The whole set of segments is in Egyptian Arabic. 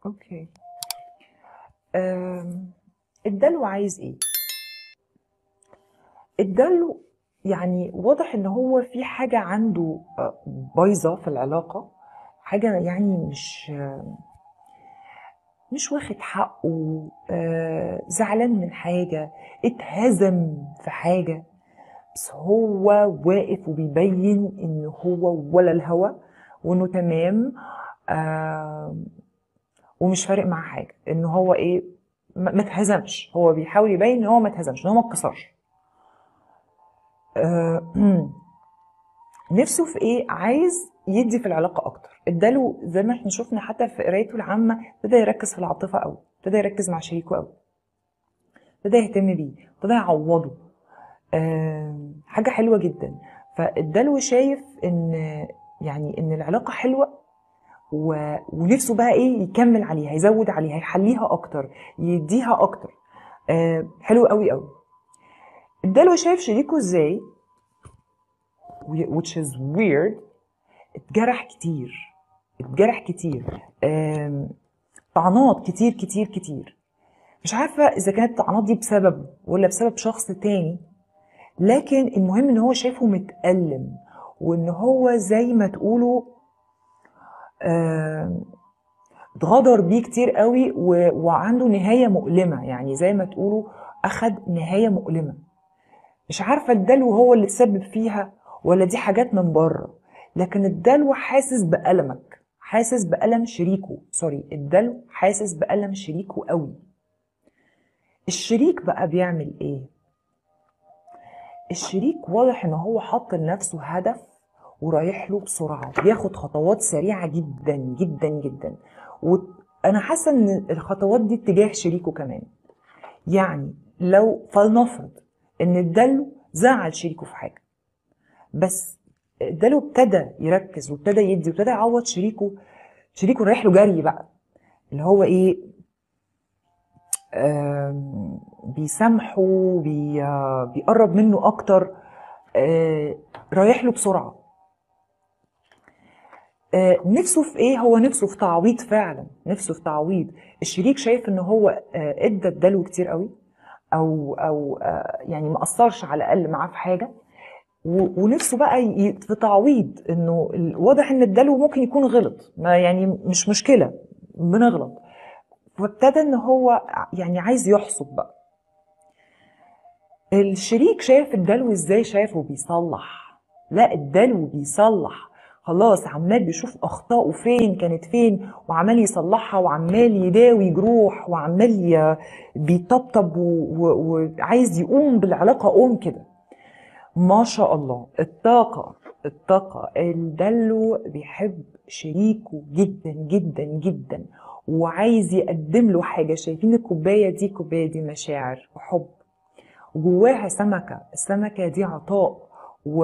اوكي أم، الدلو عايز ايه الدلو يعني واضح ان هو في حاجة عنده آه، بايظة في العلاقة حاجة يعني مش آه، مش واخد حقه آه، زعلان من حاجة اتهزم في حاجة بس هو واقف وبيبين ان هو ولا الهوى وانه تمام آه ومش فارق معاه حاجه ان هو ايه ما ما اتهزمش هو بيحاول يبين ان هو ما اتهزمش ان هو ما اتكسرش آه، نفسه في ايه عايز يدي في العلاقه اكتر اداله زي ما احنا شفنا حتى في قرايته العامه ابتدى يركز في العاطفه قوي ابتدى يركز مع شريكه قوي ابتدى يهتم بيه ابتدى يعوضه آه، حاجه حلوه جدا فالدلو شايف ان يعني ان العلاقه حلوه و... ونفسه بقى ايه يكمل عليها يزود عليها يحليها اكتر يديها اكتر آه حلو قوي قوي الدلو شايف شريكه ازاي which is weird اتجرح كتير اتجرح كتير آم، طعنات كتير كتير كتير مش عارفة إذا كانت الطعنات دي بسبب ولا بسبب شخص تاني لكن المهم إن هو شايفه متألم وإن هو زي ما تقولوا آم، اتغدر بيه كتير قوي و... وعنده نهاية مؤلمة يعني زي ما تقولوا أخد نهاية مؤلمة مش عارفة الدلو هو اللي تسبب فيها ولا دي حاجات من بره لكن الدلو حاسس بألمك حاسس بألم شريكه سوري الدلو حاسس بألم شريكه قوي الشريك بقى بيعمل ايه الشريك واضح ان هو حط لنفسه هدف ورايح له بسرعة بياخد خطوات سريعة جدا جدا جدا وانا حاسة ان الخطوات دي اتجاه شريكه كمان يعني لو فلنفرض ان الدلو زعل شريكه في حاجة بس الدلو ابتدى يركز وابتدى يدي وابتدى يعوض شريكه شريكه رايح له جري بقى اللي هو ايه آم، بيسامحه بي آه، بيقرب منه اكتر آه، رايح له بسرعه آه، نفسه في ايه هو نفسه في تعويض فعلا نفسه في تعويض الشريك شايف ان هو آه، ادى الدلو كتير قوي او او آه، يعني ما اثرش على الاقل معاه في حاجه و- ونفسه بقى ي- في تعويض انه ال- واضح ان الدلو ممكن يكون غلط ما يعني مش مشكله بنغلط فابتدى ان هو يعني عايز يحصد بقى الشريك شايف الدلو ازاي شايفه بيصلح لا الدلو بيصلح خلاص عمال بيشوف اخطائه فين كانت فين وعمال يصلحها وعمال يداوي جروح وعمال ي- بيطبطب و- و- وعايز يقوم بالعلاقه قوم كده ما شاء الله الطاقة الطاقة الدلو بيحب شريكه جدا جدا جدا وعايز يقدم له حاجة شايفين الكوباية دي الكوباية دي مشاعر وحب وجواها سمكة السمكة دي عطاء و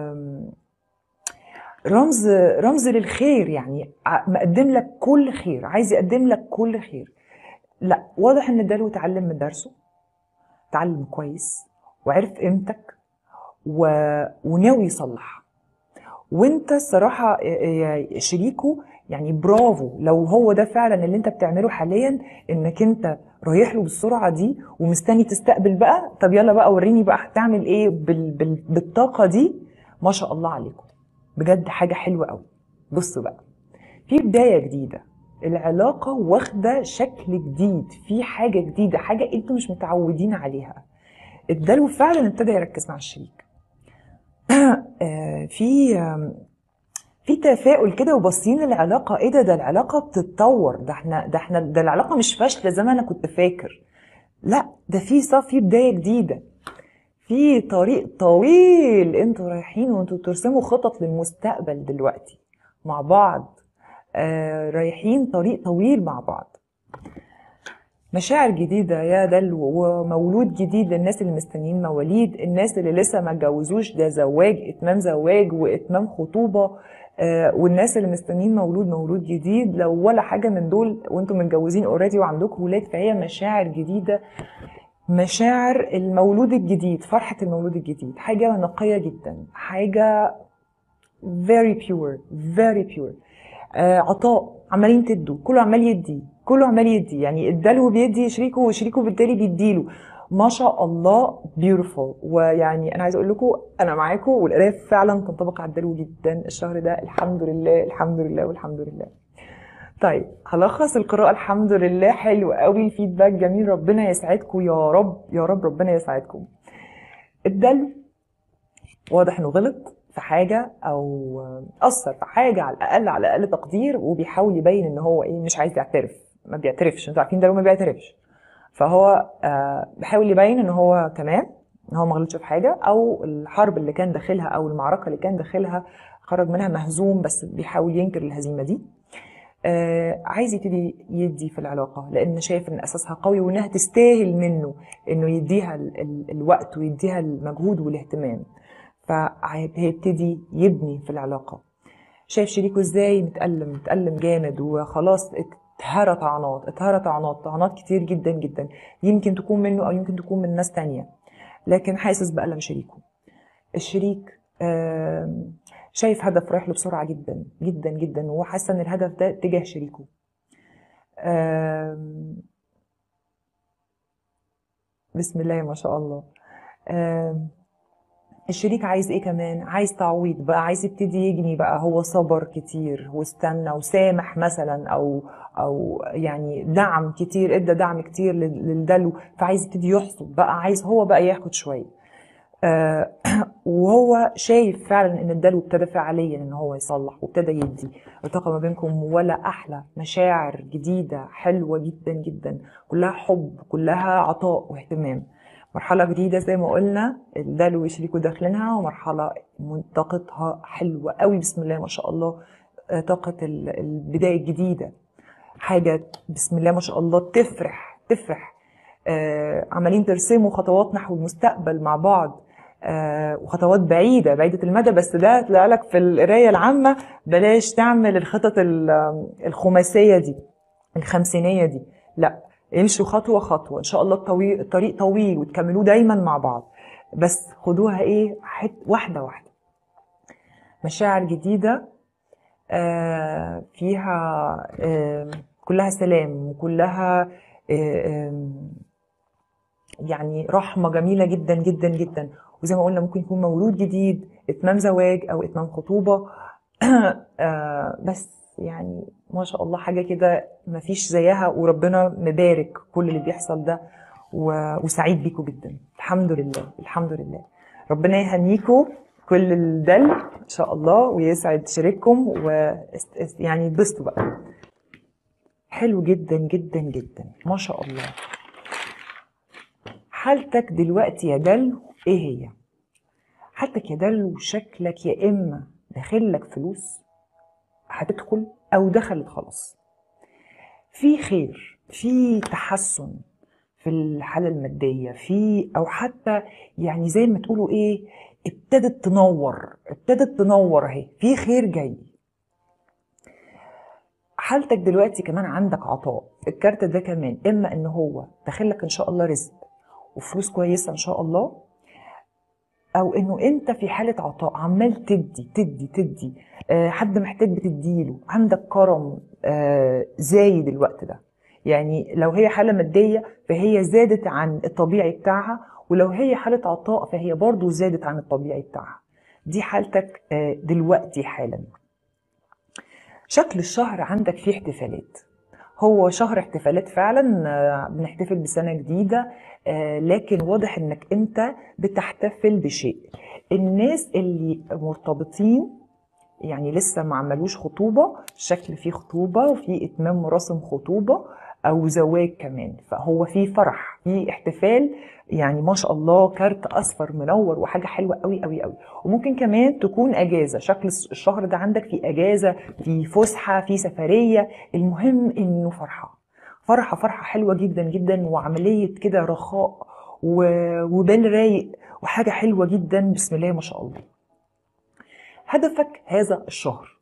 رمز رمز للخير يعني ع- مقدم لك كل خير عايز يقدم لك كل خير لا واضح ان الدلو اتعلم من درسه اتعلم كويس وعرف قيمتك و... وناوي يصلح وانت الصراحة يا- يا شريكه يعني برافو لو هو ده فعلا اللي انت بتعمله حاليا انك انت رايح له بالسرعة دي ومستني تستقبل بقى طب يلا بقى وريني بقى هتعمل ايه بال... بال... بالطاقة دي ما شاء الله عليكم بجد حاجة حلوة قوي بصوا بقى في بداية جديدة العلاقة واخدة شكل جديد في حاجة جديدة حاجة انتوا مش متعودين عليها الدلو فعلا ابتدى يركز مع الشريك آه، في آم، في تفاؤل كده وباصين للعلاقه ايه ده ده العلاقه بتتطور ده احنا ده احنا ده العلاقه مش فاشله زي ما انا كنت فاكر لا ده في صف في بدايه جديده في طريق طويل انتوا رايحين وانتوا بترسموا خطط للمستقبل دلوقتي مع بعض آه رايحين طريق طويل مع بعض مشاعر جديدة يا دلو ومولود جديد للناس اللي مستنيين مواليد الناس اللي لسه ما اتجوزوش ده زواج اتمام زواج واتمام خطوبة آه، والناس اللي مستنيين مولود مولود جديد لو ولا حاجة من دول وانتم متجوزين اوريدي وعندكم ولاد فهي مشاعر جديدة مشاعر المولود الجديد فرحة المولود الجديد حاجة نقية جدا حاجة very pure very pure آه عطاء عمالين تدوا كله عمال يدي كله عمال يدي يعني اداله بيدي شريكه وشريكه بالتالي بيديله ما شاء الله بيوتيفول ويعني انا عايزه اقول لكم انا معاكم والقرايه فعلا تنطبق على الدلو جدا الشهر ده الحمد لله الحمد لله والحمد لله طيب هلخص القراءة الحمد لله حلو قوي الفيدباك جميل ربنا يسعدكم يا رب يا رب ربنا يسعدكم الدلو واضح انه غلط في حاجة او اثر في حاجة على الاقل على اقل تقدير وبيحاول يبين ان هو ايه مش عايز يعترف ما بيعترفش انتوا عارفين دلو ما بيعترفش فهو آه بيحاول يبين ان هو تمام ان هو ما غلطش في حاجة او الحرب اللي كان داخلها او المعركة اللي كان داخلها خرج منها مهزوم بس بيحاول ينكر الهزيمة دي آه عايز يبتدي يدي في العلاقة لأن شايف إن أساسها قوي وإنها تستاهل منه إنه يديها ال ال الوقت ويديها المجهود والاهتمام فهيبتدي يبني في العلاقة شايف شريكه إزاي متألم متألم جامد وخلاص اتهرى طعنات اتهرى طعنات طعنات كتير جدا جدا يمكن تكون منه أو يمكن تكون من ناس تانية لكن حاسس بألم شريكه الشريك آه شايف هدف رايح له بسرعه جدا جدا جدا وهو حاسه ان الهدف ده تجاه شريكه بسم الله ما شاء الله الشريك عايز ايه كمان عايز تعويض بقى عايز يبتدي يجني بقى هو صبر كتير واستنى وسامح مثلا او او يعني دعم كتير ادى دعم كتير للدلو فعايز يبتدي يحصد بقى عايز هو بقى ياخد شويه آه وهو شايف فعلا ان الدلو ابتدى فعليا ان هو يصلح وابتدى يدي الطاقه ما بينكم ولا احلى مشاعر جديده حلوه جدا جدا كلها حب كلها عطاء واهتمام مرحله جديده زي ما قلنا الدلو وشريكه داخلينها ومرحله طاقتها حلوه قوي بسم الله ما شاء الله طاقه البدايه الجديده حاجه بسم الله ما شاء الله تفرح تفرح آه عمالين ترسموا خطوات نحو المستقبل مع بعض آه وخطوات بعيده بعيده المدى بس ده طلع لك في القرايه العامه بلاش تعمل الخطط الخماسيه دي الخمسينيه دي لا امشوا خطوه خطوه ان شاء الله الطويل الطريق طويل وتكملوه دايما مع بعض بس خدوها ايه حت واحده واحده مشاعر جديده آه فيها آه كلها سلام وكلها يعني رحمة جميلة جدا جدا جدا وزي ما قلنا ممكن يكون مولود جديد اتمام زواج او اتمام خطوبة آه بس يعني ما شاء الله حاجة كده مفيش زيها وربنا مبارك كل اللي بيحصل ده وسعيد بيكم جدا الحمد لله الحمد لله ربنا يهنيكم كل الدل ان شاء الله ويسعد شريككم ويعني اتبسطوا بقى حلو جدا جدا جدا ما شاء الله حالتك دلوقتي يا دلو ايه هي حالتك يا دلو شكلك يا اما داخلك فلوس هتدخل او دخلت خلاص في خير في تحسن في الحاله الماديه في او حتى يعني زي ما تقولوا ايه ابتدت تنور ابتدت تنور اهي في خير جاي حالتك دلوقتي كمان عندك عطاء الكارت ده كمان اما ان هو داخلك ان شاء الله رزق وفلوس كويسه ان شاء الله او انه انت في حاله عطاء عمال تدي تدي تدي أه حد محتاج بتديله عندك كرم أه زايد الوقت ده يعني لو هي حاله ماديه فهي زادت عن الطبيعي بتاعها ولو هي حاله عطاء فهي برضو زادت عن الطبيعي بتاعها دي حالتك أه دلوقتي حالا شكل الشهر عندك فيه احتفالات هو شهر احتفالات فعلا بنحتفل بسنه جديده لكن واضح انك انت بتحتفل بشيء الناس اللي مرتبطين يعني لسه ما عملوش خطوبه شكل فيه خطوبه وفي اتمام مراسم خطوبه او زواج كمان فهو في فرح في احتفال يعني ما شاء الله كارت اصفر منور وحاجه حلوه قوي قوي قوي وممكن كمان تكون اجازه شكل الشهر ده عندك في اجازه في فسحه في سفريه المهم انه فرحه فرحه فرحه حلوه جدا جدا وعمليه كده رخاء وبال رايق وحاجه حلوه جدا بسم الله ما شاء الله هدفك هذا الشهر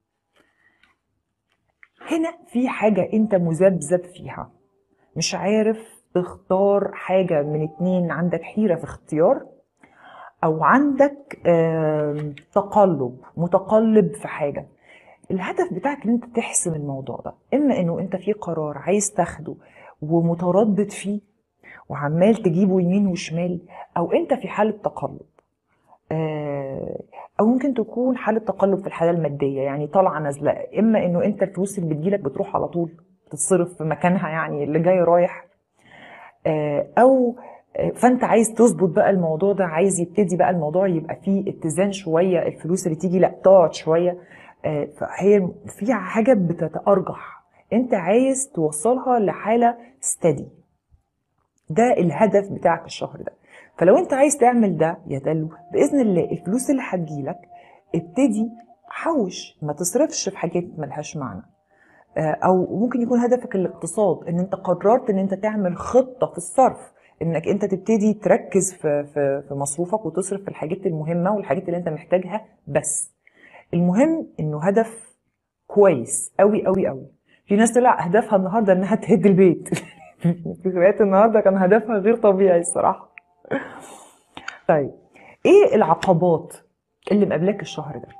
هنا في حاجة أنت مذبذب فيها مش عارف تختار حاجة من اتنين عندك حيرة في اختيار أو عندك تقلب متقلب في حاجة الهدف بتاعك ان انت تحسم الموضوع ده اما انه انت في قرار عايز تاخده ومتردد فيه وعمال تجيبه يمين وشمال او انت في حاله تقلب آه، او ممكن تكون حاله تقلب في الحاله الماديه يعني طالعه نازله اما انه انت الفلوس اللي بتجيلك بتروح على طول تتصرف في مكانها يعني اللي جاي رايح آه، او آه، فانت عايز تظبط بقى الموضوع ده عايز يبتدي بقى الموضوع يبقى فيه اتزان شويه الفلوس اللي تيجي لا تقعد شويه آه، فهي في حاجه بتتارجح انت عايز توصلها لحاله ستدي ده الهدف بتاعك الشهر ده فلو انت عايز تعمل ده يا دلو باذن الله الفلوس اللي هتجيلك ابتدي حوش ما تصرفش في حاجات ملهاش معنى آه، او ممكن يكون هدفك الاقتصاد ان انت قررت ان انت تعمل خطه في الصرف انك انت تبتدي تركز في في في مصروفك وتصرف في الحاجات المهمه والحاجات اللي انت محتاجها بس المهم انه هدف كويس قوي قوي قوي في ناس طلع اهدافها النهارده انها تهد البيت في روايات النهارده كان هدفها غير طبيعي الصراحه طيب ايه العقبات اللي مقابلاك الشهر ده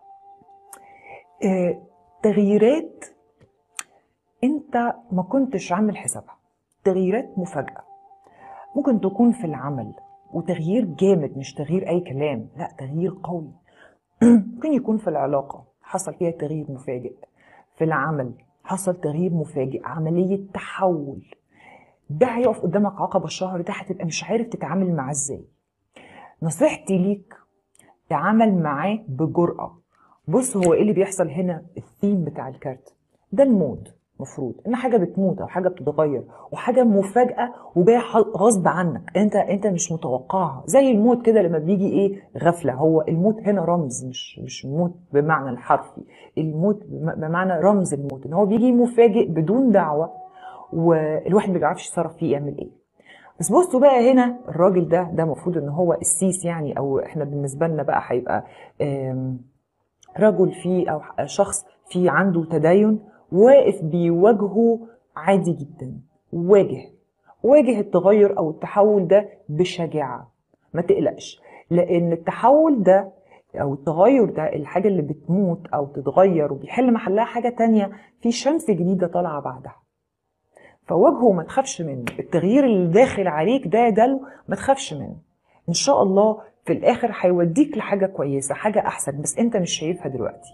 آه، تغييرات انت ما كنتش عامل حسابها تغييرات مفاجاه ممكن تكون في العمل وتغيير جامد مش تغيير اي كلام لا تغيير قوي ممكن يكون في العلاقه حصل فيها تغيير مفاجئ في العمل حصل تغيير مفاجئ عمليه تحول ده هيقف قدامك عقبه الشهر ده هتبقى مش عارف تتعامل معاه ازاي نصيحتي ليك تعامل معاه بجرأة بص هو ايه اللي بيحصل هنا الثيم بتاع الكارت ده الموت مفروض ان حاجه بتموت او حاجه بتتغير وحاجه مفاجاه وجايه ح- غصب عنك انت انت مش متوقعها زي الموت كده لما بيجي ايه غفله هو الموت هنا رمز مش مش موت بمعنى الحرفي الموت بم- بمعنى رمز الموت ان هو بيجي مفاجئ بدون دعوه والواحد ما بيعرفش يتصرف فيه يعمل ايه بس بصوا بقى هنا الراجل ده ده المفروض ان هو السيس يعني او احنا بالنسبه لنا بقى هيبقى آم، رجل فيه او شخص فيه عنده تدين واقف بيواجهه عادي جدا واجه واجه التغير او التحول ده بشجاعه ما تقلقش لان التحول ده او التغير ده الحاجه اللي بتموت او تتغير وبيحل محلها حاجه تانية في شمس جديده طالعه بعدها فواجهه وما تخافش منه التغيير اللي داخل عليك ده ده ما تخافش منه ان شاء الله في الاخر هيوديك لحاجه كويسه حاجه احسن بس انت مش شايفها دلوقتي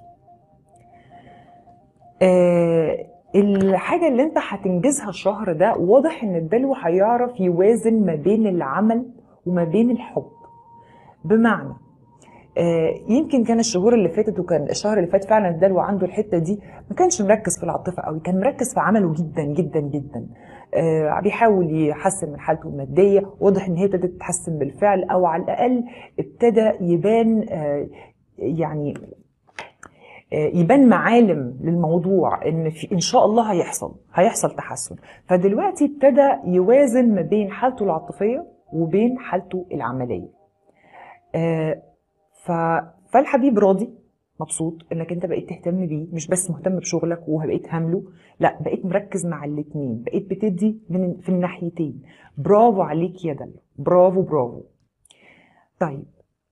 آه الحاجه اللي انت هتنجزها الشهر ده واضح ان الدلو هيعرف يوازن ما بين العمل وما بين الحب بمعنى آه، يمكن كان الشهور اللي فاتت وكان الشهر اللي فات فعلا الدلو عنده الحته دي ما كانش مركز في العاطفه قوي كان مركز في عمله جدا جدا جدا آه، بيحاول يحسن من حالته الماديه واضح ان هي ابتدت تتحسن بالفعل او على الاقل ابتدى يبان آه، يعني آه، يبان معالم للموضوع ان في ان شاء الله هيحصل هيحصل تحسن فدلوقتي ابتدى يوازن ما بين حالته العاطفيه وبين حالته العمليه آه، ف... فالحبيب راضي مبسوط انك انت بقيت تهتم بيه مش بس مهتم بشغلك وبقيت هامله لا بقيت مركز مع الاتنين بقيت بتدي من في الناحيتين برافو عليك يا دلو برافو برافو طيب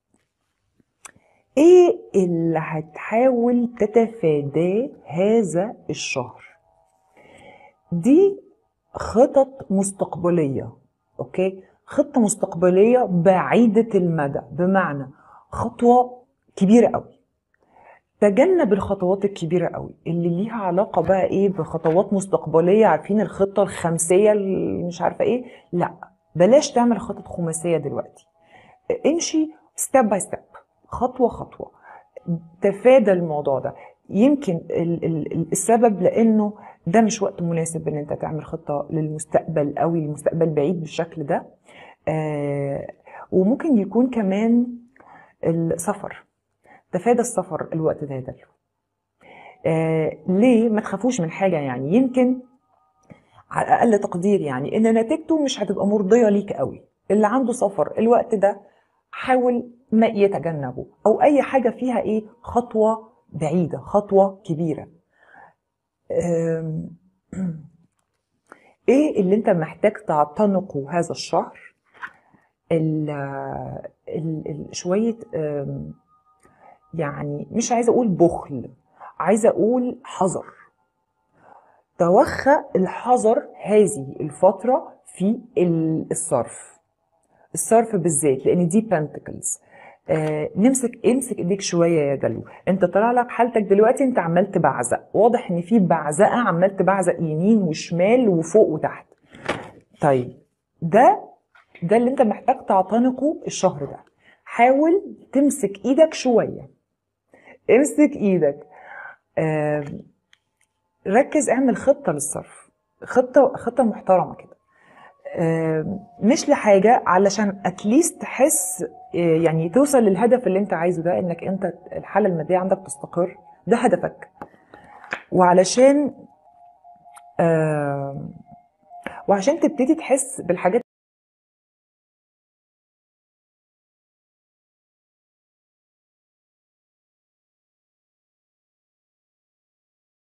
ايه اللي هتحاول تتفاداه هذا الشهر دي خطط مستقبلية اوكي خطة مستقبلية بعيدة المدى بمعنى خطوة كبيرة قوي تجنب الخطوات الكبيرة قوي اللي ليها علاقة بقى ايه بخطوات مستقبلية عارفين الخطة الخمسية اللي مش عارفة ايه لا بلاش تعمل خطط خماسية دلوقتي امشي ستيب باي ستيب خطوة خطوة تفادى الموضوع ده يمكن ال- ال- السبب لانه ده مش وقت مناسب ان انت تعمل خطة للمستقبل قوي المستقبل بعيد بالشكل ده آه وممكن يكون كمان السفر تفادى السفر الوقت ده ده آه ليه ما تخافوش من حاجة يعني يمكن على اقل تقدير يعني ان نتيجته مش هتبقى مرضيه ليك قوي اللي عنده سفر الوقت ده حاول ما يتجنبه او اي حاجه فيها ايه خطوه بعيده خطوه كبيره أم، ايه اللي انت محتاج تعتنقه هذا الشهر ال ال ال شويه أم، يعني مش عايزه اقول بخل عايزه اقول حذر توخى الحذر هذه الفتره في ال- الصرف الصرف بالذات لان دي بنتكلز آه نمسك امسك ايديك شويه يا دلو انت طلع لك حالتك دلوقتي انت عمال تبعزق واضح ان في بعزقه عمال تبعزق يمين وشمال وفوق وتحت طيب ده ده اللي انت محتاج تعتنقه الشهر ده حاول تمسك ايدك شويه امسك ايدك آه ركز اعمل خطه للصرف خطه خطه محترمه كده آه، مش لحاجه علشان اتليست تحس آه، يعني توصل للهدف اللي انت عايزه ده انك انت الحاله الماديه عندك تستقر ده هدفك وعلشان آه، وعشان تبتدي تحس بالحاجات